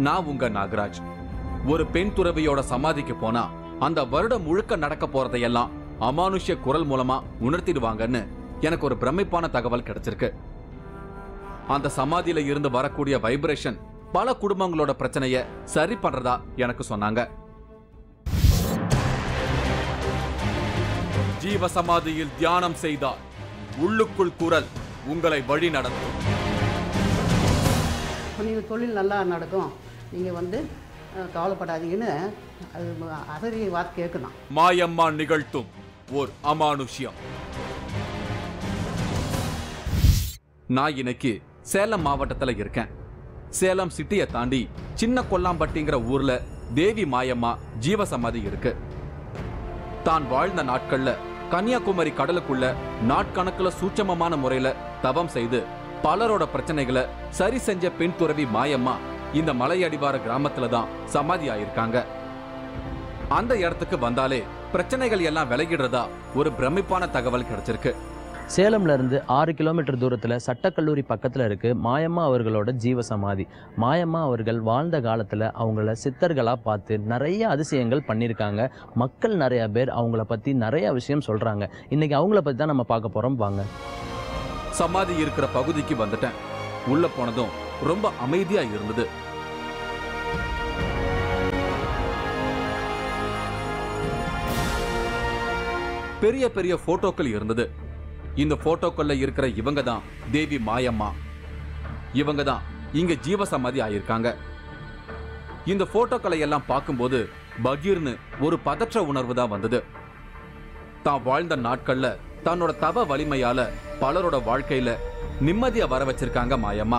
நான் உங்க நாகராஜ் ஒரு பெண் துறவியோட சமாதிக்கு போனா அந்த வருடம் முழுக்க நடக்க போறதையெல்லாம் அமானுஷ்ய குரல் மூலமா உணர்த்திடுவாங்கன்னு எனக்கு ஒரு பிரமிப்பான தகவல் கிடைச்சிருக்கு அந்த சமாதியில இருந்து வரக்கூடிய வைப்ரேஷன் பல குடும்பங்களோட பிரச்சனைய சரி பண்றதா எனக்கு சொன்னாங்க ஜீவ சமாதியில் தியானம் செய்தால் உள்ளுக்குள் குரல் உங்களை வழி நடத்தும் நீங்கள் தொழில் நல்லா நடக்கும் நீங்கள் வந்து அஹ், கவலைப்படாதீங்கன்னு அது அசரி வார்த்தை கேட்கணும் மாயம்மா நிகழ்த்தும் ஓர் அமானுஷ்யம் நான் இன்னைக்கு சேலம் மாவட்டத்துல இருக்கேன் சேலம் சிட்டியை தாண்டி சின்ன கொல்லாம்பட்டிங்கிற ஊர்ல தேவி மாயம்மா ஜீவசமாதி இருக்கு தான் வாழ்ந்த நாட்கள்ல கன்னியாகுமரி கடலுக்குள்ள நாட்கணக்குல சூட்சமமான முறையில தவம் செய்து பலரோட பிரச்சனைகளை சரி செஞ்ச பெண் துறவி மாயம்மா இந்த மலையடிவார கிராமத்துல தான் சமாதி ஆயிருக்காங்க அந்த இடத்துக்கு வந்தாலே பிரச்சனைகள் எல்லாம் விலகிடுறதா ஒரு பிரமிப்பான தகவல் கிடைச்சிருக்கு சேலம்ல இருந்து ஆறு கிலோமீட்டர் தூரத்தில் சட்டக்கல்லூரி பக்கத்தில் இருக்கு மாயம்மா அவர்களோட ஜீவ சமாதி மாயம்மா அவர்கள் வாழ்ந்த காலத்தில் அவங்கள சித்தர்களாக பார்த்து நிறைய அதிசயங்கள் பண்ணியிருக்காங்க மக்கள் நிறைய பேர் அவங்கள பற்றி நிறைய விஷயம் சொல்கிறாங்க இன்னைக்கு அவங்கள பற்றி தான் நம்ம பார்க்க போகிறோம் வாங்க சமாதி இருக்கிற பகுதிக்கு வந்துட்டேன் உள்ள போனதும் ரொம்ப அமைதியா இருந்தது பெரிய பெரிய போட்டோக்கள் இருந்தது இந்த போட்டோக்கள்ல இருக்கிற இவங்க தான் தேவி மாயம்மா இவங்க தான் இங்க ஜீவசமாதி ஆயிருக்காங்க இந்த போட்டோக்களை எல்லாம் பார்க்கும்போது பகீர்னு ஒரு பதற்ற உணர்வு தான் வந்தது தான் வாழ்ந்த நாட்கள்ல தன்னோட தவ வலிமையால பலரோட வாழ்க்கையில நிம்மதியா வர வச்சிருக்காங்க மாயம்மா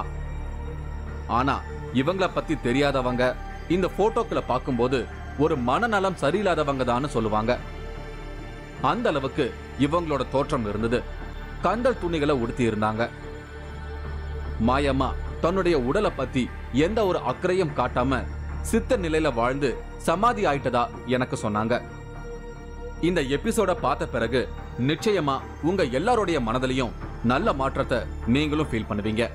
ஆனா இவங்கள பத்தி தெரியாதவங்க இந்த போட்டோக்களை பார்க்கும்போது ஒரு மனநலம் சரியில்லாதவங்க தான் சொல்லுவாங்க அந்த அளவுக்கு இவங்களோட தோற்றம் இருந்தது கந்தல் துணிகளை உடுத்தி இருந்தாங்க மாயம்மா தன்னுடைய உடலை பத்தி எந்த ஒரு அக்கறையும் காட்டாம சித்த நிலையில வாழ்ந்து சமாதி ஆயிட்டதா எனக்கு சொன்னாங்க இந்த எபிசோட பார்த்த பிறகு நிச்சயமா உங்க எல்லாருடைய மனதிலையும் நல்ல மாற்றத்தை நீங்களும் ஃபீல் பண்ணுவீங்க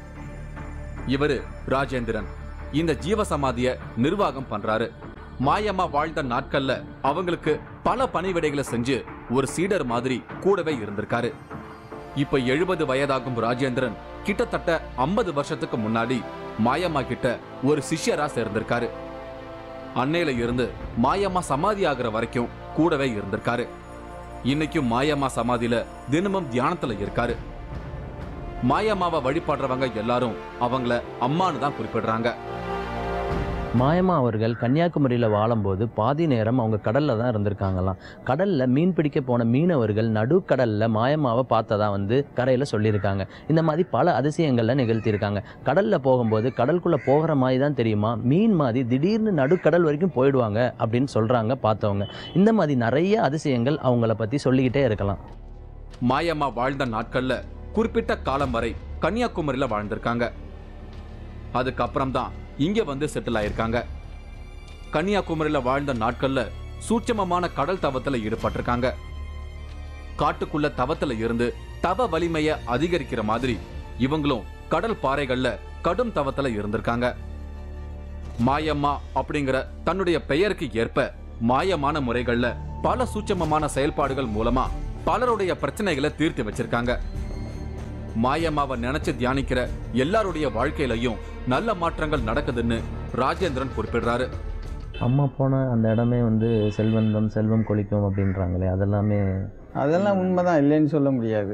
இவரு ராஜேந்திரன் இந்த ஜீவ சமாதிய நிர்வாகம் பண்றாரு மாயம்மா வாழ்ந்த நாட்கள்ல அவங்களுக்கு பல பணிவிடைகளை செஞ்சு ஒரு சீடர் மாதிரி கூடவே இருந்திருக்காரு இப்ப எழுபது வயதாகும் ராஜேந்திரன் கிட்டத்தட்ட 50 வருஷத்துக்கு முன்னாடி மாயம்மா கிட்ட ஒரு சிஷ்யரா சேர்ந்திருக்காரு அன்னையில இருந்து மாயம்மா சமாதி ஆகுற வரைக்கும் கூடவே இருந்திருக்காரு இன்னைக்கும் மாயம்மா சமாதியில தினமும் தியானத்துல இருக்காரு மாயம்மாவை வழிபடுறவங்க எல்லாரும் அவங்கள அம்மான்னு தான் குறிப்பிடுறாங்க மாயம்மா அவர்கள் கன்னியாகுமரியில் வாழும்போது பாதி நேரம் அவங்க கடலில் தான் இருந்திருக்காங்களாம் கடலில் மீன் பிடிக்க போன மீனவர்கள் நடுக்கடலில் மாயம்மாவை பார்த்ததா வந்து கரையில் சொல்லியிருக்காங்க இந்த மாதிரி பல அதிசயங்களில் நிகழ்த்தியிருக்காங்க கடலில் போகும்போது கடலுக்குள்ளே போகிற மாதிரி தான் தெரியுமா மீன் மாதிரி திடீர்னு நடுக்கடல் வரைக்கும் போயிடுவாங்க அப்படின்னு சொல்கிறாங்க பார்த்தவங்க இந்த மாதிரி நிறைய அதிசயங்கள் அவங்கள பற்றி சொல்லிக்கிட்டே இருக்கலாம் மாயம்மா வாழ்ந்த நாட்கள்ல குறிப்பிட்ட காலம் வரை கன்னியாகுமரியில வாழ்ந்திருக்காங்க அதுக்கப்புறம் தான் இங்க வந்து செட்டில் ஆயிருக்காங்க கன்னியாகுமரியில வாழ்ந்த நாட்கள்ல சூட்சமமான கடல் தவத்துல ஈடுபட்டிருக்காங்க காட்டுக்குள்ள தவத்துல இருந்து தவ வலிமைய அதிகரிக்கிற மாதிரி இவங்களும் கடல் பாறைகள்ல கடும் தவத்துல இருந்திருக்காங்க மாயம்மா அப்படிங்கிற தன்னுடைய பெயருக்கு ஏற்ப மாயமான முறைகள்ல பல சூட்சமமான செயல்பாடுகள் மூலமா பலருடைய பிரச்சனைகளை தீர்த்து வச்சிருக்காங்க மாயம்மாவை நினைச்சு தியானிக்கிற எல்லாருடைய வாழ்க்கையிலையும் நல்ல மாற்றங்கள் நடக்குதுன்னு ராஜேந்திரன் குறிப்பிடுறாரு அம்மா போன அந்த இடமே வந்து செல்வந்தம் செல்வம் கொளிக்கும் அப்படின்றாங்களே அதெல்லாமே அதெல்லாம் உண்மைதான் இல்லைன்னு சொல்ல முடியாது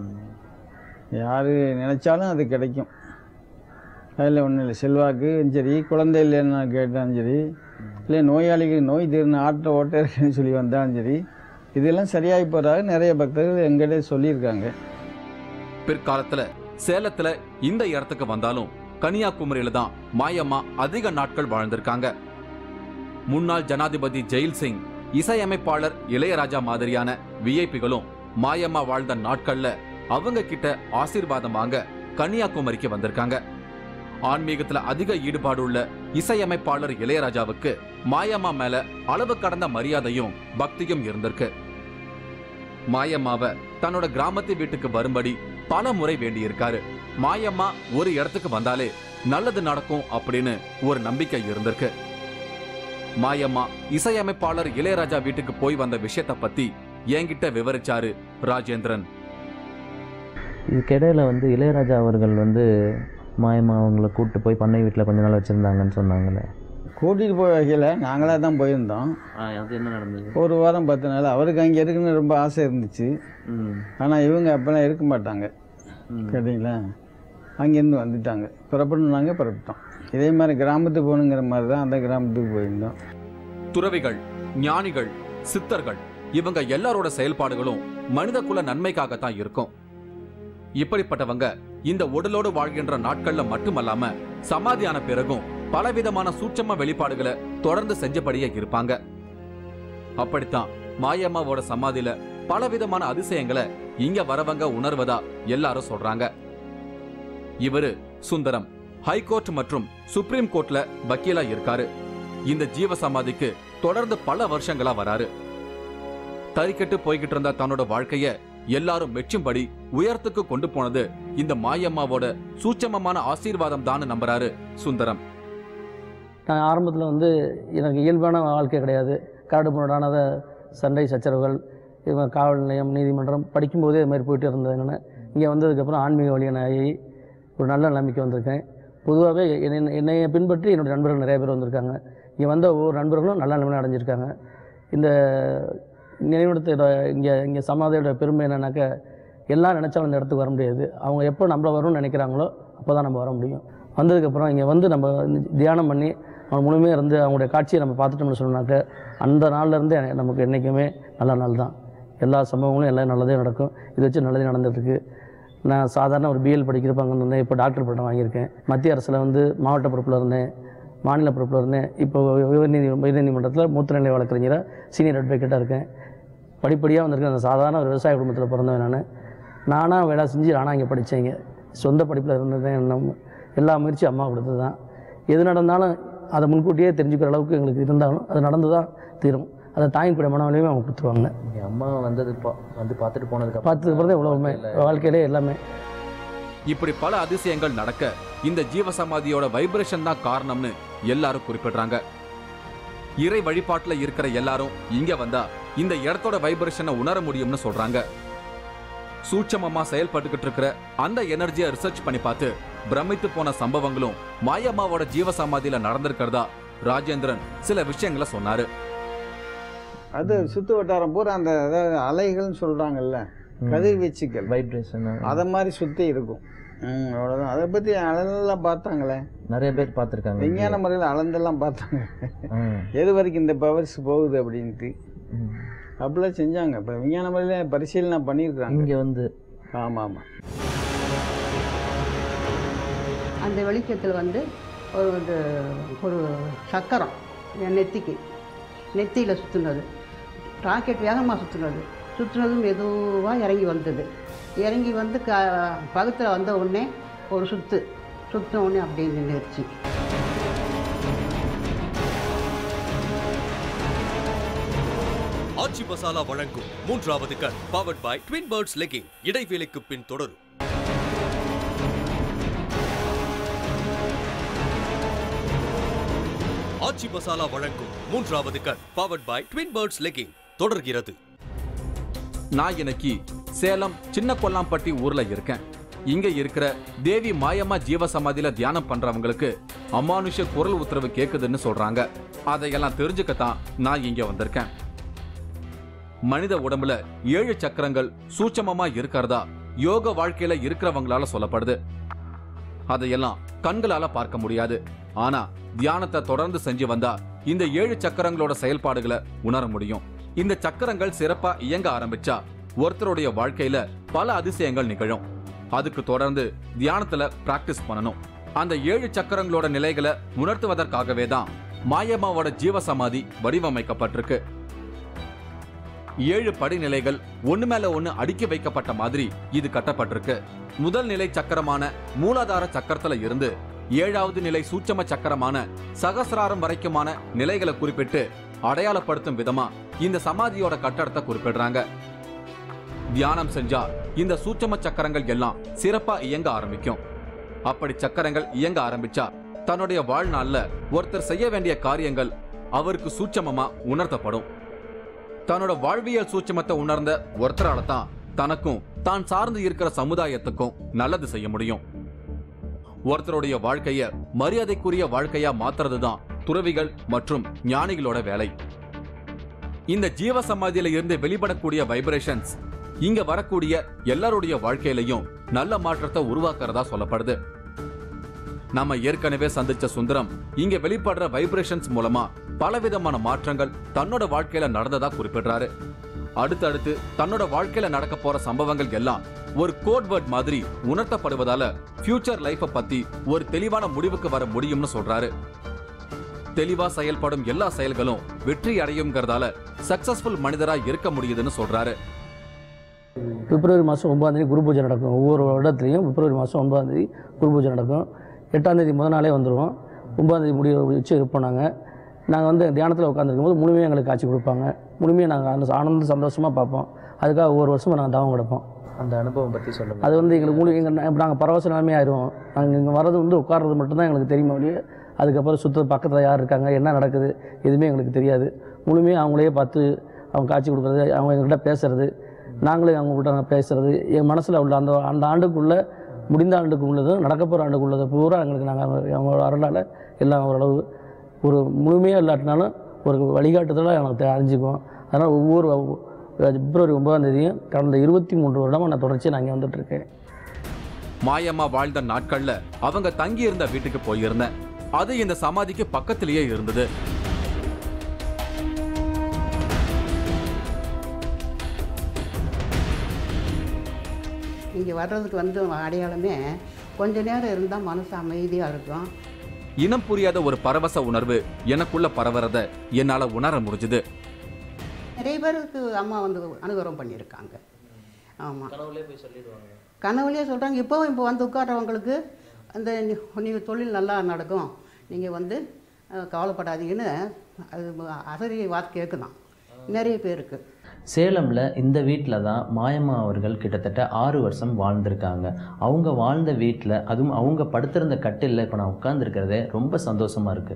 யார் நினைச்சாலும் அது கிடைக்கும் அதில் ஒன்றும் இல்லை செல்வாக்கும் சரி குழந்தை இல்லைன்னு கேட்டாலும் சரி இல்லை நோயாளிக்கு நோய் தீர்ந்து ஆட்ட ஓட்ட இருக்குன்னு சொல்லி வந்தாலும் சரி இதெல்லாம் சரியாகி போகிறாங்க நிறைய பக்தர்கள் எங்கிட்ட சொல்லியிருக்காங்க பிற்காலத்துல சேலத்துல இந்த இடத்துக்கு வந்தாலும் கன்னியாகுமரியில தான் மாயம்மா அதிக நாட்கள் வாழ்ந்திருக்காங்க முன்னாள் ஜனாதிபதி ஜெயில் சிங் இசையமைப்பாளர் இளையராஜா மாதிரியான விஐபிகளும் மாயம்மா வாழ்ந்த நாட்கள்ல அவங்க கிட்ட ஆசீர்வாதம் வாங்க கன்னியாகுமரிக்கு வந்திருக்காங்க ஆன்மீகத்துல அதிக ஈடுபாடு உள்ள இசையமைப்பாளர் இளையராஜாவுக்கு மாயம்மா மேல அளவு கடந்த மரியாதையும் பக்தியும் இருந்திருக்கு மாயம்மாவை தன்னோட கிராமத்து வீட்டுக்கு வரும்படி பல முறை வேண்டியிருக்காரு மாயம்மா ஒரு இடத்துக்கு வந்தாலே நல்லது நடக்கும் அப்படின்னு ஒரு நம்பிக்கை இருந்திருக்கு மாயம்மா இசையமைப்பாளர் இளையராஜா வீட்டுக்கு போய் வந்த விஷயத்த பத்தி என்கிட்ட விவரிச்சாரு ராஜேந்திரன் இதுக்கிடையில வந்து இளையராஜா அவர்கள் வந்து மாயமா அவங்கள கூப்பிட்டு போய் பண்ணை வீட்டில் கொஞ்ச நாள் வச்சுருந்தாங்கன்னு சொன்னாங்களே கூட்டிகிட்டு போய் வைக்கல நாங்களாக தான் போயிருந்தோம் அது என்ன நடந்தது ஒரு வாரம் பத்து நாள் அவருக்கு அங்கே இருக்குன்னு ரொம்ப ஆசை இருந்துச்சு ஆனால் இவங்க அப்போல்லாம் இருக்க மாட்டாங்க கேட்டிங்களா அங்கேருந்து வந்துட்டாங்க புறப்படணுன்னாங்க புறப்பட்டோம் இதே மாதிரி கிராமத்துக்கு போகணுங்கிற மாதிரி தான் அந்த கிராமத்துக்கு போயிருந்தோம் துறவிகள் ஞானிகள் சித்தர்கள் இவங்க எல்லாரோட செயல்பாடுகளும் மனித குல நன்மைக்காகத்தான் இருக்கும் இப்படிப்பட்டவங்க இந்த உடலோடு வாழ்கின்ற நாட்கள்ல மட்டுமல்லாம சமாதியான பிறகும் பலவிதமான சூட்சம வெளிப்பாடுகளை தொடர்ந்து செஞ்சபடியே இருப்பாங்க அப்படித்தான் மாயம்மாவோட சமாதியில பலவிதமான அதிசயங்களை இங்க வரவங்க உணர்வதா எல்லாரும் சொல்றாங்க இவரு சுந்தரம் ஹைகோர்ட் மற்றும் சுப்ரீம் கோர்ட்ல வக்கீலா இருக்காரு இந்த ஜீவ சமாதிக்கு தொடர்ந்து பல வருஷங்களா வராரு தறிக்கெட்டு போய்கிட்டு இருந்த தன்னோட வாழ்க்கைய எல்லாரும் மெச்சும்படி உயரத்துக்கு கொண்டு போனது இந்த மாயம்மாவோட சூட்சமமான ஆசீர்வாதம் தான் நம்புறாரு சுந்தரம் நான் ஆரம்பத்தில் வந்து எனக்கு இயல்பான வாழ்க்கை கிடையாது கரடு முரடான சண்டை சச்சரவுகள் இவன் காவல் நிலையம் நீதிமன்றம் படிக்கும்போதே இது மாதிரி போயிட்டு இருந்தது என்னென்ன இங்கே வந்ததுக்கப்புறம் ஆன்மீக வழியனாகி ஒரு நல்ல நிலைமைக்கு வந்திருக்கேன் பொதுவாகவே என்னை என்னைய பின்பற்றி என்னுடைய நண்பர்கள் நிறைய பேர் வந்திருக்காங்க இங்கே வந்த ஒவ்வொரு நண்பர்களும் நல்ல நிலைமை அடைஞ்சிருக்காங்க இந்த நினைவிடத்தோட இங்கே இங்கே சமாதியோட பெருமை என்னன்னாக்க எல்லாம் நினச்சாலும் இந்த இடத்துக்கு வர முடியாது அவங்க எப்போ நம்மள வரும்னு நினைக்கிறாங்களோ அப்போ தான் நம்ம வர முடியும் வந்ததுக்கப்புறம் இங்கே வந்து நம்ம தியானம் பண்ணி அவங்க முழுமையாக இருந்து அவங்களுடைய காட்சியை நம்ம பார்த்துட்டோம்னு சொன்னாக்க அந்த நாள்லேருந்து நமக்கு என்றைக்குமே நல்ல நாள் தான் எல்லா சம்பவங்களும் எல்லாம் நல்லதே நடக்கும் இது வச்சு நல்லதே நடந்துட்டுருக்கு நான் சாதாரண ஒரு பிஎல் படிக்கிறப்ப அங்கே இருந்தேன் இப்போ டாக்டர் பட்டம் வாங்கியிருக்கேன் மத்திய அரசில் வந்து மாவட்ட பொறுப்பில் இருந்தேன் மாநில பொறுப்பில் இருந்தேன் இப்போ உயர்நீதி உயர்நீதிமன்றத்தில் மூத்த நிலை வழக்கறிஞராக சீனியர் அட்வொகேட்டாக இருக்கேன் படிப்படியாக வந்திருக்கேன் அந்த சாதாரண ஒரு விவசாய குடும்பத்தில் பிறந்தவன் நான் நானாக வேலை செஞ்சு நானாக இங்கே படித்தேங்க சொந்த படிப்பில் இருந்தது நம்ம எல்லா முயற்சியும் அம்மா கொடுத்தது தான் எது நடந்தாலும் அதை முன்கூட்டியே தெரிஞ்சுக்கிற அளவுக்கு எங்களுக்கு இருந்தாலும் அது நடந்து தான் தீரும் அதை தாங்கிக்கூடிய மனவளையுமே அவங்க கொடுத்துருவாங்க எங்கள் அம்மா வந்தது பா வந்து பார்த்துட்டு போனதுக்கு பார்த்ததுக்கு அப்புறம் தான் உலகமே வாழ்க்கையிலே எல்லாமே இப்படி பல அதிசயங்கள் நடக்க இந்த ஜீவசமாதியோட வைப்ரேஷன் தான் காரணம்னு எல்லாரும் குறிப்பிடுறாங்க இறை வழிபாட்டுல இருக்கிற எல்லாரும் இங்க வந்தா இந்த இடத்தோட வைப்ரேஷனை உணர முடியும்னு சொல்றாங்க சூட்சமமா செயல்பட்டுக்கிட்டு இருக்கிற அந்த எனர்ஜியை ரிசர்ச் பண்ணி பார்த்து பிரமித்து போன சம்பவங்களும் மாயம்மாவோட ஜீவசமாதியில நடந்திருக்கிறதா ராஜேந்திரன் சில விஷயங்களை சொன்னாரு அது சுற்று வட்டாரம் பூரா அந்த அதாவது அலைகள்னு சொல்கிறாங்கல்ல கதிர்வீச்சுக்கள் வைப்ரேஷன் அதை மாதிரி சுற்றி இருக்கும் ம் அவ்வளோதான் அதை பற்றி அளந்தெல்லாம் பார்த்தாங்களே நிறைய பேர் பார்த்துருக்காங்க விஞ்ஞான முறையில் அளந்தெல்லாம் பார்த்தாங்க ம், எது வரைக்கும் இந்த பவர்ஸ் போகுது அப்படின்ட்டு ம். அப்படிலாம் செஞ்சாங்க இப்போ விஞ்ஞான முறையில் பரிசீலனை பண்ணியிருக்கிறாங்க இங்க வந்து ஆமாம் ஆமாம் அந்த வெளிச்சத்தில் வந்து ஒரு இது ஒரு சக்கரம் என் நெத்திக்கு நெத்தியில் சுற்றுனது ராக்கெட் வேகமாக சுற்றுனது சுற்றுனதும் மெதுவாக இறங்கி வந்தது இறங்கி வந்து க பக்கத்தில் வந்த உடனே ஒரு சுற்று சுற்றின உடனே அப்படியே நின்றுச்சு ஆச்சி மசாலா வழங்கும் மூன்றாவது கண் powered by twin birds legging இடைவேளைக்கு பின் தொடரும் ஆச்சி மசாலா வழங்கும் மூன்றாவது கண் powered by twin birds legging தொடர்கிறது நான் இன்னைக்கு சேலம் சின்ன கொல்லாம்பட்டி ஊர்ல இருக்கேன் இங்க இருக்கிற தேவி மாயம்மா ஜீவசமாதியில தியானம் பண்றவங்களுக்கு அமானுஷ குரல் உத்தரவு கேக்குதுன்னு சொல்றாங்க அதையெல்லாம் தெரிஞ்சுக்கத்தான் நான் இங்க வந்திருக்கேன் மனித உடம்புல ஏழு சக்கரங்கள் சூட்சமமா இருக்கிறதா யோக வாழ்க்கையில இருக்கிறவங்களால சொல்லப்படுது அதையெல்லாம் கண்களால பார்க்க முடியாது ஆனா தியானத்தை தொடர்ந்து செஞ்சு வந்தா இந்த ஏழு சக்கரங்களோட செயல்பாடுகளை உணர முடியும் இந்த சக்கரங்கள் சிறப்பா இயங்க ஆரம்பிச்சா ஒருத்தருடைய வாழ்க்கையில பல அதிசயங்கள் நிகழும் அதுக்கு தொடர்ந்து தியானத்துல பிராக்டிஸ் பண்ணணும் அந்த ஏழு சக்கரங்களோட நிலைகளை உணர்த்துவதற்காகவே தான் மாயம்மாவோட ஜீவசமாதி வடிவமைக்கப்பட்டிருக்கு ஏழு படிநிலைகள் ஒண்ணு மேல ஒண்ணு அடுக்கி வைக்கப்பட்ட மாதிரி இது கட்டப்பட்டிருக்கு முதல் நிலை சக்கரமான மூலாதார சக்கரத்துல இருந்து ஏழாவது நிலை சூட்சம சக்கரமான சகசிராரம் வரைக்குமான நிலைகளை குறிப்பிட்டு அடையாளப்படுத்தும் விதமா இந்த சமாதியோட கட்டடத்தை குறிப்பிடுறாங்க தியானம் செஞ்சா இந்த சூட்சம சக்கரங்கள் எல்லாம் சிறப்பா இயங்க ஆரம்பிக்கும் அப்படி சக்கரங்கள் இயங்க ஆரம்பிச்சா தன்னுடைய வாழ்நாள்ல ஒருத்தர் செய்ய வேண்டிய காரியங்கள் அவருக்கு சூட்சமமா உணர்த்தப்படும் தன்னோட வாழ்வியல் சூட்சமத்தை உணர்ந்த ஒருத்தரால தான் தனக்கும் தான் சார்ந்து இருக்கிற சமுதாயத்துக்கும் நல்லது செய்ய முடியும் ஒருத்தருடைய வாழ்க்கைய மரியாதைக்குரிய வாழ்க்கையா மாத்துறது தான் துறவிகள் மற்றும் ஞானிகளோட வேலை இந்த ஜீவ சமாதியில இருந்து வெளிப்படக்கூடிய வைப்ரேஷன்ஸ் இங்க வரக்கூடிய எல்லாருடைய வாழ்க்கையிலையும் நல்ல மாற்றத்தை உருவாக்குறதா சொல்லப்படுது நம்ம ஏற்கனவே சந்திச்ச சுந்தரம் இங்க வெளிப்படுற வைப்ரேஷன்ஸ் மூலமா பலவிதமான மாற்றங்கள் தன்னோட வாழ்க்கையில நடந்ததா குறிப்பிடுறாரு அடுத்தடுத்து தன்னோட வாழ்க்கையில நடக்க போற சம்பவங்கள் எல்லாம் ஒரு கோட் வேர்ட் மாதிரி உணர்த்தப்படுவதால ஃபியூச்சர் லைஃப பத்தி ஒரு தெளிவான முடிவுக்கு வர முடியும்னு சொல்றாரு தெளிவா செயல்படும் எல்லா செயல்களும் வெற்றி அடையுங்கிறதால சக்சஸ்ஃபுல் மனிதரா இருக்க முடியுதுன்னு சொல்றாரு பிப்ரவரி மாதம் ஒன்பதாந்தேதி குரு பூஜை நடக்கும் ஒவ்வொரு இடத்துலையும் பிப்ரவரி மாதம் ஒன்பதாந்தேதி குரு பூஜை நடக்கும் எட்டாந்தேதி முத நாளே வந்துடுவோம் ஒன்பதாந்தேதி முடிய வச்சு இருப்போம் நாங்கள் நாங்கள் வந்து தியானத்தில் உட்காந்துருக்கும் போது முழுமையாக எங்களுக்கு காட்சி கொடுப்பாங்க முழுமையாக நாங்கள் அந்த ஆனந்த சந்தோஷமாக பார்ப்போம் அதுக்காக ஒவ்வொரு வருஷமும் நாங்கள் தவம் கிடப்போம் அந்த அனுபவம் பற்றி சொல்லுங்கள் அது வந்து எங்களுக்கு முழு எங்கள் இப்போ நாங்கள் பரவச நிலைமை ஆயிடுவோம் நாங்கள் இங்கே வர்றது வந்து உட்கார்றது மட்டும்தான் எங்களுக்கு தெரியுமா ஒழிய அதுக்கப்புறம் சுத்த பக்கத்தில் யார் இருக்காங்க என்ன நடக்குது எதுவுமே எங்களுக்கு தெரியாது முழுமையாக அவங்களே பார்த்து அவங்க காட்சி கொடுக்குறது அவங்க எங்கள்கிட்ட பேசுறது நாங்களே அவங்க கிட்ட பேசுறது என் மனசில் உள்ள அந்த அந்த ஆண்டுக்குள்ளே முடிந்த ஆண்டுக்கு உள்ளதும் நடக்க போகிற ஆண்டுக்கு உள்ளது பூரா எங்களுக்கு நாங்கள் அவங்க அருளால் எல்லாம் ஓரளவு ஒரு முழுமையாக இல்லாட்டினாலும் ஒரு வழிகாட்டுதலாக எனக்கு தெ- அறிஞ்சுக்குவோம் அதனால் ஒவ்வொரு பிப்ரவரி ஒன்பதாம் தேதியும் கடந்த இருபத்தி மூன்று வருடமாக நான் தொடர்ச்சியாக நான் இங்கே வந்துட்டுருக்கேன் மாயம்மா வாழ்ந்த நாட்கள்ல அவங்க தங்கி இருந்த வீட்டுக்கு போயிருந்தேன் அது இந்த சமாதிக்கு பக்கத்திலேயே இருந்தது இங்கே வர்றதுக்கு வந்து அடையாளமே கொஞ்ச நேரம் இருந்தால் மனசு அமைதியாக இருக்கும் இனம் புரியாத ஒரு பரவச உணர்வு எனக்குள்ள பரவறத என்னால உணர முடிஞ்சுது நிறைய பேருக்கு அம்மா வந்து அனுகிரகம் பண்ணியிருக்காங்க ஆமாம் கனவுலே போய் சொல்லிடுவாங்க கனவுலேயே சொல்கிறாங்க இப்போவும் இப்போ வந்து உட்கார்றவங்களுக்கு அந்த நீங்கள் தொழில் நல்லா நடக்கும் நீங்கள் வந்து அஹ், கவலைப்படாதீங்கன்னு அது அசரி வார்த்தை கேட்குதான் நிறைய பேருக்கு சேலம்ல இந்த வீட்டில் தான் மாயம்மா அவர்கள் கிட்டத்தட்ட ஆறு வருஷம் வாழ்ந்திருக்காங்க அவங்க வாழ்ந்த வீட்டில் அதுவும் அவங்க படுத்திருந்த கட்டிலில் இப்போ நான் உட்கார்ந்துருக்கிறதே ரொம்ப சந்தோஷமா இருக்கு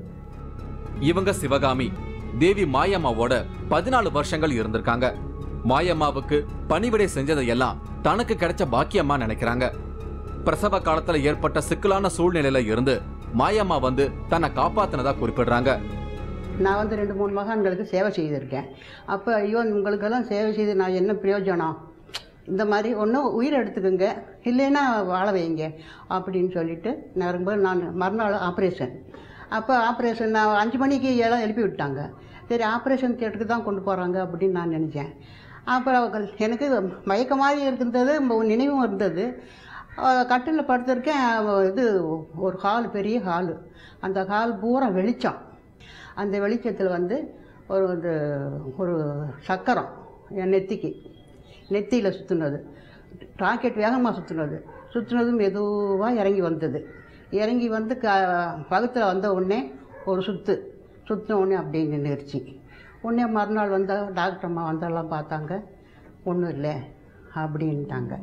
இவங்க சிவகாமி தேவி மாயம்மாவோட பதினாலு வருஷங்கள் இருந்திருக்காங்க மாயம்மாவுக்கு பணிவிடை செஞ்சதையெல்லாம் தனக்கு கிடைச்ச பாக்கியமா நினைக்கிறாங்க பிரசவ காலத்துல ஏற்பட்ட சிக்கலான சூழ்நிலையில இருந்து மாயம்மா வந்து தன்னை காப்பாத்தினதா குறிப்பிடுறாங்க நான் வந்து ரெண்டு மூணு மகான்களுக்கு சேவை செய்திருக்கேன் அப்போ ஐயோ உங்களுக்கெல்லாம் சேவை செய்து நான் என்ன பிரயோஜனம் இந்த மாதிரி ஒன்றும் உயிர் எடுத்துக்கோங்க இல்லைன்னா வாழ வைங்க அப்படின்னு சொல்லிட்டு நான் ரொம்ப நான் மறுநாள் ஆப்ரேஷன் அப்போ ஆப்ரேஷன் நான் அஞ்சு மணிக்கு எல்லாம் எழுப்பி விட்டாங்க சரி ஆப்ரேஷன் தியேட்டருக்கு தான் கொண்டு போகிறாங்க அப்படின்னு நான் நினச்சேன் அப்புறம் அவர்கள் எனக்கு மயக்க மாதிரி இருந்தது நினைவும் இருந்தது கட்டிலில் படுத்திருக்கேன் அவ- இது ஒரு ஹால் பெரிய ஹாலு அந்த ஹால் பூரா வெளிச்சம் அந்த வெளிச்சத்தில் வந்து ஒரு ஒரு ஒரு சக்கரம் என் நெத்திக்கு நெத்தியில் சுற்றுனது ராக்கெட் வேகமாக சுற்றுனது சுற்றுனதும் மெதுவாக இறங்கி வந்தது இறங்கி வந்து க பக்கத்தில் வந்த உடனே ஒரு சுற்று சுற்றின உடனே அப்படியே நின்றுச்சு உடனே மறுநாள் வந்த டாக்டர் அம்மா வந்தெல்லாம் பார்த்தாங்க ஒன்றும் இல்லை அப்படின்ட்டாங்க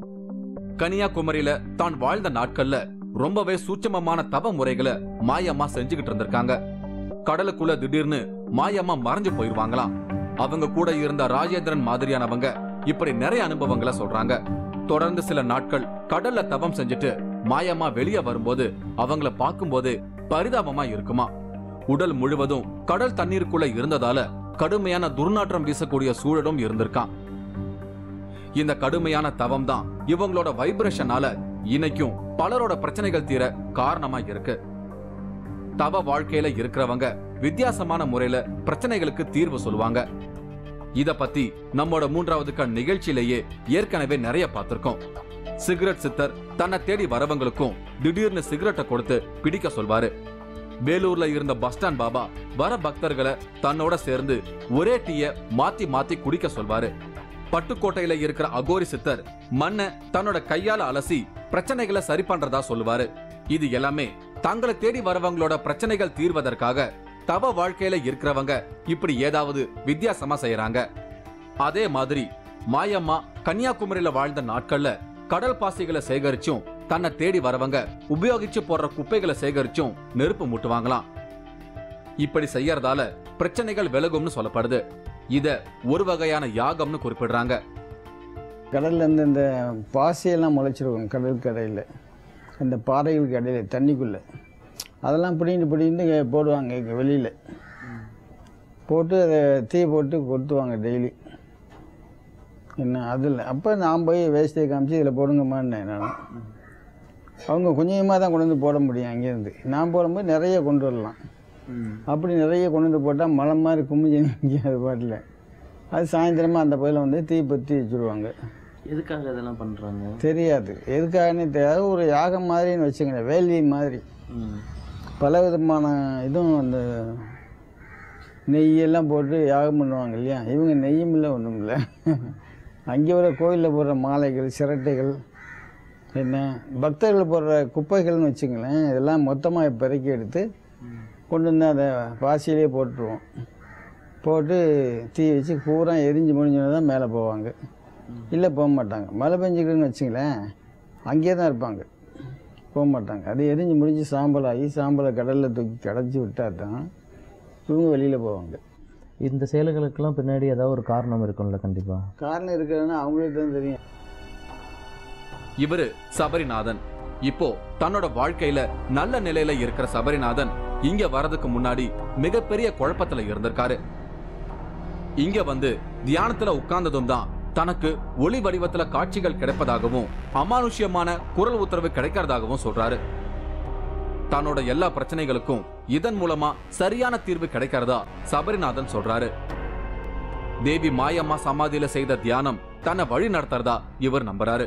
கன்னியாகுமரியில தான் வாழ்ந்த நாட்கள்ல ரொம்பவே சூட்சமமான தவ முறைகளை மாயம்மா செஞ்சுக்கிட்டு இருந்திருக்காங்க கடலுக்குள்ள திடீர்னு மாயம்மா மறைஞ்சு போயிருவாங்களாம் அவங்க கூட இருந்த ராஜேந்திரன் மாதிரியானவங்க இப்படி நிறைய அனுபவங்களை சொல்றாங்க தொடர்ந்து சில நாட்கள் கடல்ல தவம் செஞ்சுட்டு மாயம்மா வெளியே வரும்போது அவங்கள பார்க்கும்போது பரிதாபமா இருக்குமா உடல் முழுவதும் கடல் தண்ணீருக்குள்ள இருந்ததால கடுமையான துர்நாற்றம் வீசக்கூடிய சூழலும் இருந்திருக்கான் இந்த கடுமையான தவம் தான் இவங்களோட வைப்ரேஷனால இன்னைக்கும் பலரோட பிரச்சனைகள் தீர காரணமா இருக்கு தவ வாழ்க்கையில இருக்கிறவங்க வித்தியாசமான முறையில பிரச்சனைகளுக்கு தீர்வு சொல்லுவாங்க இத பத்தி நம்மோட மூன்றாவது கண் நிகழ்ச்சியிலேயே ஏற்கனவே நிறைய பார்த்திருக்கோம் சிகரெட் சித்தர் தன்னை தேடி வரவங்களுக்கும் திடீர்னு சிகரெட்டை கொடுத்து பிடிக்க சொல்வாரு வேலூர்ல இருந்த பஸ் ஸ்டாண்ட் பாபா வர பக்தர்களை தன்னோட சேர்ந்து ஒரே டீய மாத்தி மாத்தி குடிக்க சொல்வாரு பட்டுக்கோட்டையில இருக்கிற அகோரி சித்தர் மண்ணை தன்னோட கையால அலசி பிரச்சனைகளை சரி பண்றதா சொல்லுவாரு இது எல்லாமே தங்களை தேடி வரவங்களோட பிரச்சனைகள் தீர்வதற்காக தவ வாழ்க்கையில இருக்கிறவங்க இப்படி ஏதாவது வித்தியாசமா செய்யறாங்க அதே மாதிரி மாயம்மா கன்னியாகுமரியில வாழ்ந்த நாட்கள்ல கடல் பாசிகளை சேகரிச்சும் தன்னை தேடி வரவங்க உபயோகிச்சு போடுற குப்பைகளை சேகரிச்சும் நெருப்பு மூட்டுவாங்களாம் இப்படி செய்யறதால பிரச்சனைகள் விலகும்னு சொல்லப்படுது இத ஒரு வகையான யாகம்னு குறிப்பிடுறாங்க கடல்ல இருந்து இந்த பாசியெல்லாம் முளைச்சிருக்கும் கடல் கரையில் அந்த பாறைகளுக்கு இடையில தண்ணிக்குள்ளே அதெல்லாம் பிடிங்கிட்டு பிடிங்கிட்டு போடுவாங்க இங்கே வெளியில் போட்டு அதை தீ போட்டு கொளுத்துவாங்க டெய்லி என்ன அதில் அப்போ நான் போய் வேஸ்ட்டை காமிச்சு இதில் போடுங்கம்மான்னேன் நான் அவங்க கொஞ்சமாக தான் கொண்டு வந்து போட முடியும் அங்கேருந்து நான் போடும்போது நிறைய கொண்டு வரலாம் அப்படி நிறைய கொண்டு வந்து போட்டால் மலை மாதிரி குமிஞ்சு நிற்கும் அது பாட்டில் அது சாயந்தரமாக அந்த பயில வந்து தீ பற்றி வச்சுருவாங்க எதுக்காக இதெல்லாம் பண்ணுறாங்க தெரியாது எதுக்காகனே தெரியாது ஒரு யாகம் மாதிரின்னு வச்சுக்கங்க வேள்வி மாதிரி பல விதமான இதுவும் அந்த நெய்யெல்லாம் போட்டு யாகம் பண்ணுவாங்க இல்லையா இவங்க நெய்யும் இல்லை ஒன்றும் இல்லை அங்கே உள்ள கோயிலில் போடுற மாலைகள் சிரட்டைகள் என்ன பக்தர்கள் போடுற குப்பைகள்னு வச்சுங்களேன் இதெல்லாம் மொத்தமாக பெருக்கி எடுத்து கொண்டு வந்து அதை பாசியிலே போட்டுருவோம் போட்டு தீ வச்சு பூரா எரிஞ்சு முடிஞ்சோன்னு தான் மேலே போவாங்க இல்லை போக மாட்டாங்க மழை பெஞ்சுக்கிட்டுன்னு வச்சுங்களேன் அங்கேயே தான் இருப்பாங்க போக மாட்டாங்க அது எரிஞ்சு முடிஞ்சு சாம்பல் ஆகி சாம்பலை கடலில் தூக்கி கடைச்சி விட்டால் தான் இவங்க வெளியில் போவாங்க இந்த செயல்களுக்கெல்லாம் பின்னாடி ஏதாவது ஒரு காரணம் இருக்கும்ல கண்டிப்பாக காரணம் இருக்கிறதுனா அவங்களுக்கு தான் தெரியும் இவரு சபரிநாதன் இப்போ தன்னோட வாழ்க்கையில நல்ல நிலையில இருக்கிற சபரிநாதன் இங்க வரதுக்கு முன்னாடி மிகப்பெரிய குழப்பத்துல இருந்திருக்காரு இங்க வந்து தியானத்துல உட்கார்ந்ததும் தான் தனக்கு ஒளி வடிவத்துல காட்சிகள் கிடைப்பதாகவும் அமானுஷ்யமான குரல் உத்தரவு கிடைக்கிறதாகவும் சொல்றாரு தன்னோட எல்லா பிரச்சனைகளுக்கும் இதன் மூலமா சரியான தீர்வு கிடைக்கிறதா சபரிநாதன் சொல்றாரு தேவி மாயம்மா சமாதியில செய்த தியானம் தன்னை வழி நடத்துறதா இவர் நம்புறாரு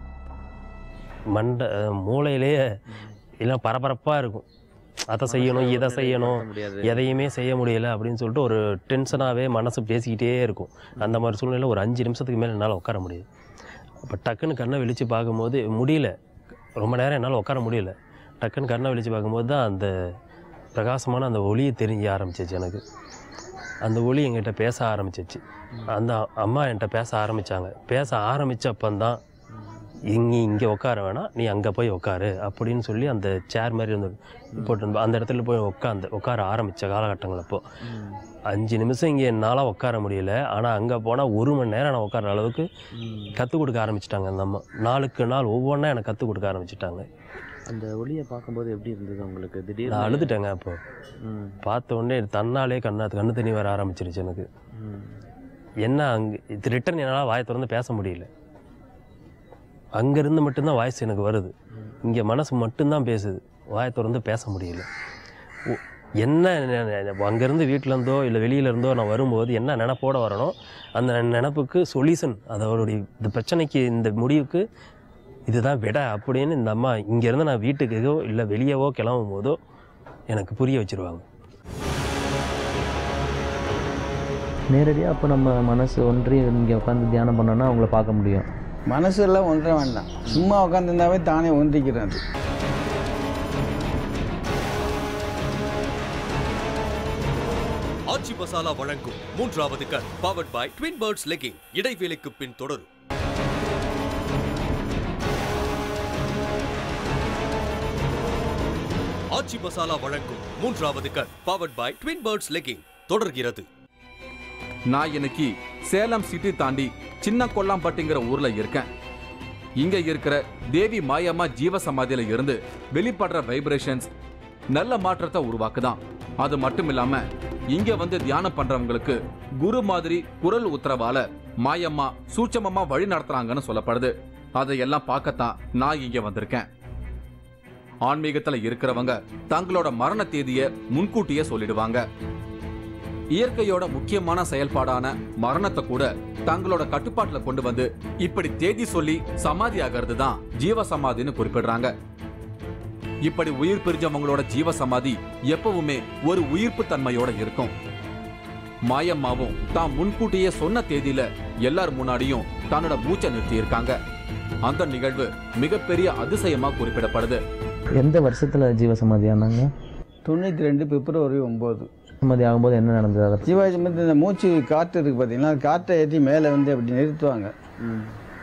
மண்டை மூளையிலேயே எல்லாம் பரபரப்பாக இருக்கும் அதை செய்யணும் இதை செய்யணும் எதையுமே செய்ய முடியல அப்படின்னு சொல்லிட்டு ஒரு டென்ஷனாகவே மனசு பேசிக்கிட்டே இருக்கும் அந்த மாதிரி சூழ்நிலை ஒரு அஞ்சு நிமிஷத்துக்கு மேலே என்னால் உட்கார முடியுது அப்போ டக்குன்னு கண்ணை விழித்து பார்க்கும்போது முடியல ரொம்ப நேரம் என்னால் உட்கார முடியல டக்குன்னு கண்ணை விழித்து பார்க்கும்போது தான் அந்த பிரகாசமான அந்த ஒளியை தெரிய ஆரம்பிச்சிச்சு எனக்கு அந்த ஒளி எங்கிட்ட பேச ஆரம்பிச்சிச்சு அந்த அம்மா என்கிட்ட பேச ஆரம்பித்தாங்க பேச ஆரம்பித்தப்பந்தான் இங்கே இங்கே உட்கார வேணாம் நீ அங்கே போய் உட்காரு அப்படின்னு சொல்லி அந்த சேர் மாதிரி வந்து போட்டு அந்த இடத்துல போய் உட்காந்து உட்கார ஆரம்பித்த காலகட்டங்கள் அப்போ அஞ்சு நிமிஷம் இங்கே என்னால் உட்கார முடியல ஆனால் அங்கே போனால் ஒரு மணி நேரம் நான் உட்கார அளவுக்கு கற்றுக் கொடுக்க ஆரம்பிச்சிட்டாங்க அந்த அம்மா நாளுக்கு நாள் ஒவ்வொன்றா எனக்கு கற்றுக் கொடுக்க ஆரம்பிச்சிட்டாங்க அந்த ஒளியை பார்க்கும்போது எப்படி இருந்தது உங்களுக்கு திடீர்னு நான் அழுதுட்டேங்க அப்போ ம், பார்த்த உடனே தன்னாலே கண்ணா கண்ணு தண்ணி வர ஆரம்பிச்சிருச்சு எனக்கு ம். என்ன அங்கே இது ரிட்டன் என்னால் வாயை திறந்து பேச முடியல அங்கேருந்து மட்டும்தான் வாய்ஸ் எனக்கு வருது இங்கே மனசு மட்டும்தான் பேசுது வாயை திறந்து பேச முடியல ஓ, என்ன அங்கேருந்து வீட்டிலேருந்தோ இல்லை வெளியிலேருந்தோ நான் வரும்போது என்ன நினப்போட வரணும் அந்த நினப்புக்கு சொல்யூஷன் அதோடைய இந்த பிரச்சனைக்கு இந்த முடிவுக்கு இதுதான் விட அப்படின்னு இந்த அம்மா இங்கேருந்து நான் வீட்டுக்கோ இல்லை வெளியவோ கிளம்பும் போதோ எனக்கு புரிய வச்சிருவாங்க நேரடியாக அப்போ நம்ம மனசு ஒன்றி இங்கே உட்காந்து தியானம் பண்ணோன்னா அவங்கள பார்க்க முடியும் மனசு எல்லாம் ஒன்ற வேண்டாம் சும்மா உட்காந்துருந்தாவே தானே ஒன்றிக்கிறது ஆச்சி மசாலா வழங்கும் மூன்றாவது கண் powered by twin birds legging இடைவேளைக்கு பின் தொடரும் ஆச்சி மசாலா வழங்கும் மூன்றாவது கண் powered by twin birds legging தொடர்கிறது நான் இன்னைக்கு சேலம் சிட்டி தாண்டி சின்ன கொல்லாம்பட்டிங்கிற ஊர்ல இருக்கேன் இங்க இருக்கிற தேவி மாயம்மா ஜீவ சமாதியில இருந்து வெளிப்படுற வைப்ரேஷன்ஸ் நல்ல மாற்றத்தை உருவாக்குதான் அது மட்டும் இல்லாம இங்க வந்து தியானம் பண்றவங்களுக்கு குரு மாதிரி குரல் உத்தரவால மாயம்மா சூட்சமமா வழி நடத்துறாங்கன்னு சொல்லப்படுது அதையெல்லாம் பார்க்கத்தான் நான் இங்க வந்திருக்கேன் ஆன்மீகத்துல இருக்கிறவங்க தங்களோட மரண தேதியை முன்கூட்டியே சொல்லிடுவாங்க இயற்கையோட முக்கியமான செயல்பாடான மரணத்தை கூட தங்களோட கட்டுப்பாட்டுல கொண்டு வந்து இப்படி தேதி சொல்லி சமாதி ஆகிறது தான் ஜீவ சமாதின்னு குறிப்பிடுறாங்க இப்படி உயிர் பிரிஞ்சவங்களோட ஜீவ சமாதி எப்பவுமே ஒரு உயிர்ப்பு தன்மையோட இருக்கும் மாயம்மாவும் தான் முன்கூட்டியே சொன்ன தேதியில எல்லார் முன்னாடியும் தன்னோட மூச்சை நிறுத்தி இருக்காங்க அந்த நிகழ்வு மிகப்பெரிய அதிசயமா குறிப்பிடப்படுது எந்த வருஷத்தில் ஜீவசமாதி ஆனாங்க தொண்ணூற்றி ரெண்டு பிப்ரவரி ஒம்பது சமாதி ஆகும்போது என்ன நடந்தது அதை சிவாஜி வந்து இந்த மூச்சு காற்று இருக்குது பார்த்தீங்களா அது காற்றை ஏற்றி மேலே வந்து அப்படி நிறுத்துவாங்க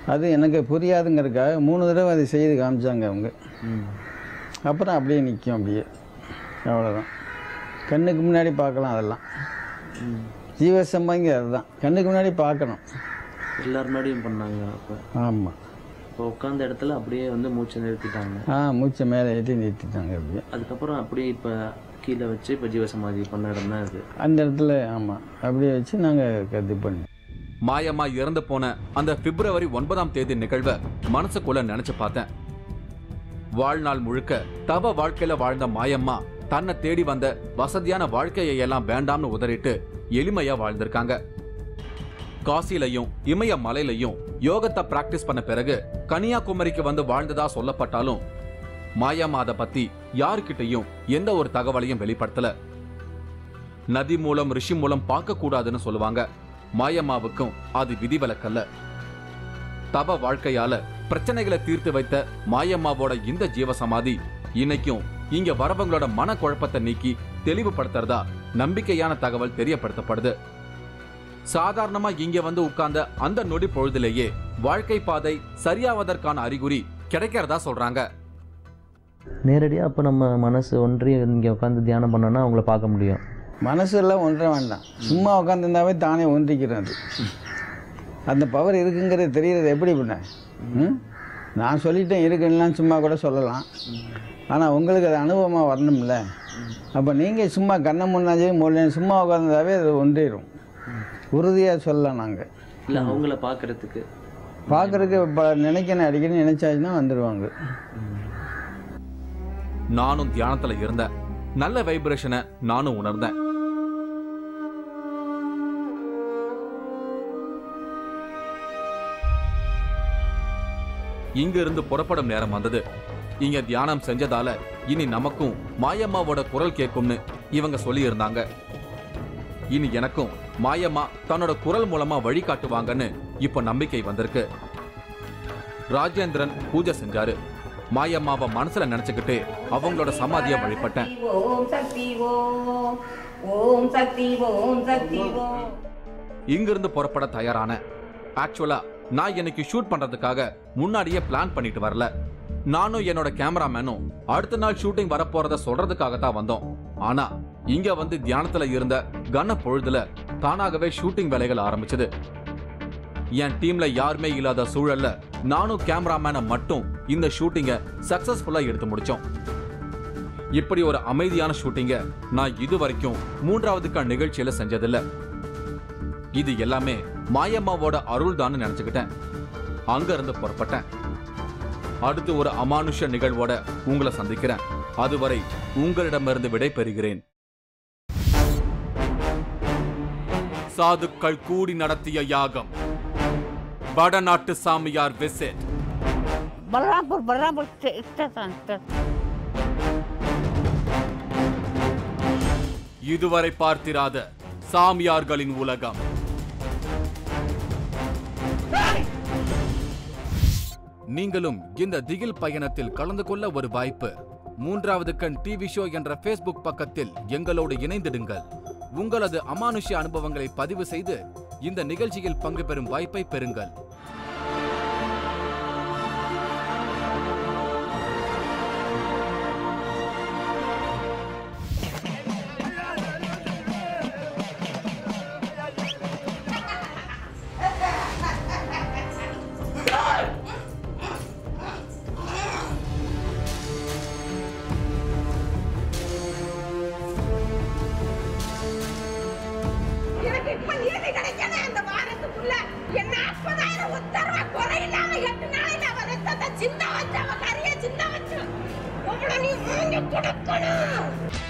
அது எனக்கு புரியாதுங்கிறதுக்காக மூணு தடவை அதை செய்து காமிச்சாங்க அவங்க அப்புறம் அப்படியே நிற்கும் அப்படியே அவ்வளோதான் கண்ணுக்கு முன்னாடி பார்க்கலாம் அதெல்லாம் ஜீவசம்பாங்க அதுதான் கண்ணுக்கு முன்னாடி பார்க்கணும் எல்லார் முன்னாடியும் பண்ணாங்க அப்போ ஆமாம் இப்போ உட்காந்த இடத்துல அப்படியே வந்து மூச்சை நிறுத்திட்டாங்க ஆ மூச்சை மேலே ஏற்றி நிறுத்திட்டாங்க அப்படியே அதுக்கப்புறம் அப்படியே இப்போ கீழே வச்சு இப்போ ஜீவசமாதி பண்ண இடம் தான் இது அந்த இடத்துல ஆமாம் அப்படியே வச்சு நாங்கள் இது பண்ணி மாயம்மா இறந்து போன அந்த பிப்ரவரி ஒன்பதாம் தேதி நிகழ்வை மனசுக்குள்ள நினைச்சு பார்த்தேன் வாழ்நாள் முழுக்க தவ வாழ்க்கையில வாழ்ந்த மாயம்மா தன்னை தேடி வந்த வசதியான வாழ்க்கையை எல்லாம் வேண்டாம்னு உதறிட்டு எளிமையா வாழ்ந்திருக்காங்க காசிலையும் இமய மலையிலையும் யோகத்தை பிராக்டிஸ் பண்ண பிறகு கன்னியாகுமரிக்கு வந்து வாழ்ந்ததா சொல்லப்பட்டாலும் மாயம்மா அதை பத்தி யாருக்கிட்டையும் எந்த ஒரு தகவலையும் வெளிப்படுத்தல நதி மூலம் ரிஷி மூலம் பார்க்க கூடாதுன்னு சொல்லுவாங்க மாயம்மாவுக்கும் அது விதிவிலக்கல்ல தவ வாழ்க்கையால பிரச்சனைகளை தீர்த்து வைத்த மாயம்மாவோட இந்த ஜீவசமாதி இன்னைக்கும் இங்க வரவங்களோட மனக்குழப்பத்தை நீக்கி தெளிவுபடுத்துறதா நம்பிக்கையான தகவல் தெரியப்படுத்தப்படுது சாதாரணமா இங்க வந்து உட்கார்ந்த அந்த நொடி பொழுதிலேயே வாழ்க்கை பாதை சரியாவதற்கான அறிகுறி கிடைக்கிறதா சொல்றாங்க நேரடியாக அப்போ நம்ம மனசு ஒன்றி இங்கே உட்காந்து தியானம் பண்ணோன்னா அவங்கள பார்க்க முடியும் மனசெல்லாம் ஒன்ற வேண்டாம் சும்மா உட்காந்துருந்தாவே தானே ஒன்றிக்கிறோம் அது அந்த பவர் இருக்குங்கிறது தெரியறது எப்படி பண்ண ம்? நான் சொல்லிட்டேன் இருக்குன்னு சும்மா கூட சொல்லலாம் ஆனால் உங்களுக்கு அது அனுபவமாக வரணும்ல அப்போ நீங்கள் சும்மா கண்ணை முன்னாடி மூலையும் சும்மா உட்காந்துருந்தாவே அது ஒன்றிடும் உறுதியாக சொல்லலாம் நாங்கள் இல்லை அவங்கள பார்க்கறதுக்கு பார்க்குறதுக்கு இப்போ நினைக்கணும் அடிக்கடி நினைச்சாச்சுன்னா வந்துடுவாங்க நானும் தியானத்துல இருந்தேன் நல்ல வைப்ரேஷனை நானும் உணர்ந்தேன் இங்க இருந்து புறப்படும் நேரம் வந்தது இங்க தியானம் செஞ்சதால இனி நமக்கும் மாயம்மாவோட குரல் கேட்கும்னு இவங்க சொல்லி இருந்தாங்க இனி எனக்கும் மாயம்மா தன்னோட குரல் மூலமா வழிகாட்டுவாங்கன்னு இப்ப நம்பிக்கை வந்திருக்கு ராஜேந்திரன் பூஜை செஞ்சாரு மாயம்மாவை மனசுல நினைச்சுக்கிட்டு அவங்களோட சமாதிய வழிபட்டேன் ஓம் சக்தி ஓம் ஓம் சக்தி ஓம் சக்தி ஓம் இங்கிருந்து புறப்பட தயாரான ஆக்சுவலா நான் இன்னைக்கு ஷூட் பண்றதுக்காக முன்னாடியே பிளான் பண்ணிட்டு வரல நானும் என்னோட கேமராமேனும் அடுத்த நாள் ஷூட்டிங் வரப்போறத சொல்றதுக்காக தான் வந்தோம் ஆனா இங்க வந்து தியானத்துல இருந்த கன பொழுதுல தானாகவே ஷூட்டிங் வேலைகள் ஆரம்பிச்சது என் டீம்ல யாருமே இல்லாத சூழல்ல நானும் கேமராமேனை மட்டும் இந்த ஷூட்டிங்க சக்சஸ்ஃபுல்லா எடுத்து முடிச்சோம் இப்படி ஒரு அமைதியான ஷூட்டிங்க நான் இது வரைக்கும் மூன்றாவது கண் நிகழ்ச்சியில செஞ்சதில்ல இது எல்லாமே மாயம்மாவோட அருள் தான் நினைச்சுக்கிட்டேன் அங்க இருந்து புறப்பட்டேன் அடுத்து ஒரு அமானுஷ நிகழ்வோட உங்களை சந்திக்கிறேன் அதுவரை உங்களிடமிருந்து விடை பெறுகிறேன் சாதுக்கள் கூடி நடத்திய யாகம் வடநாட்டு சாமியார் விசிட் बलरामपुर बलरामपुर स्टे- स्टेशन स्टेशन இதுவரை பார்த்திராத சாமியார்களின் உலகம் நீங்களும் இந்த திகில் பயணத்தில் கலந்து கொள்ள ஒரு வாய்ப்பு மூன்றாவது கண் டிவி ஷோ என்ற ஃபேஸ்புக் பக்கத்தில் எங்களோடு இணைந்திடுங்கள் உங்களது அமானுஷ்ய அனுபவங்களை பதிவு செய்து இந்த நிகழ்ச்சியில் பங்கு பெறும் வாய்ப்பை பெறுங்கள் எனக்கு இப்ப நீதி கிடைக்கணும் அந்த வாரத்துக்குள்ள என்ன நாற்பதாயிரம் உத்தரவா குறை இல்லாம எட்டு நாளைக்கு அவ ரத்தத்தை சின்ன வச்சு அவ கறிய சின்ன வச்சு உங்களை நீ வாங்கி கொடுக்கணும்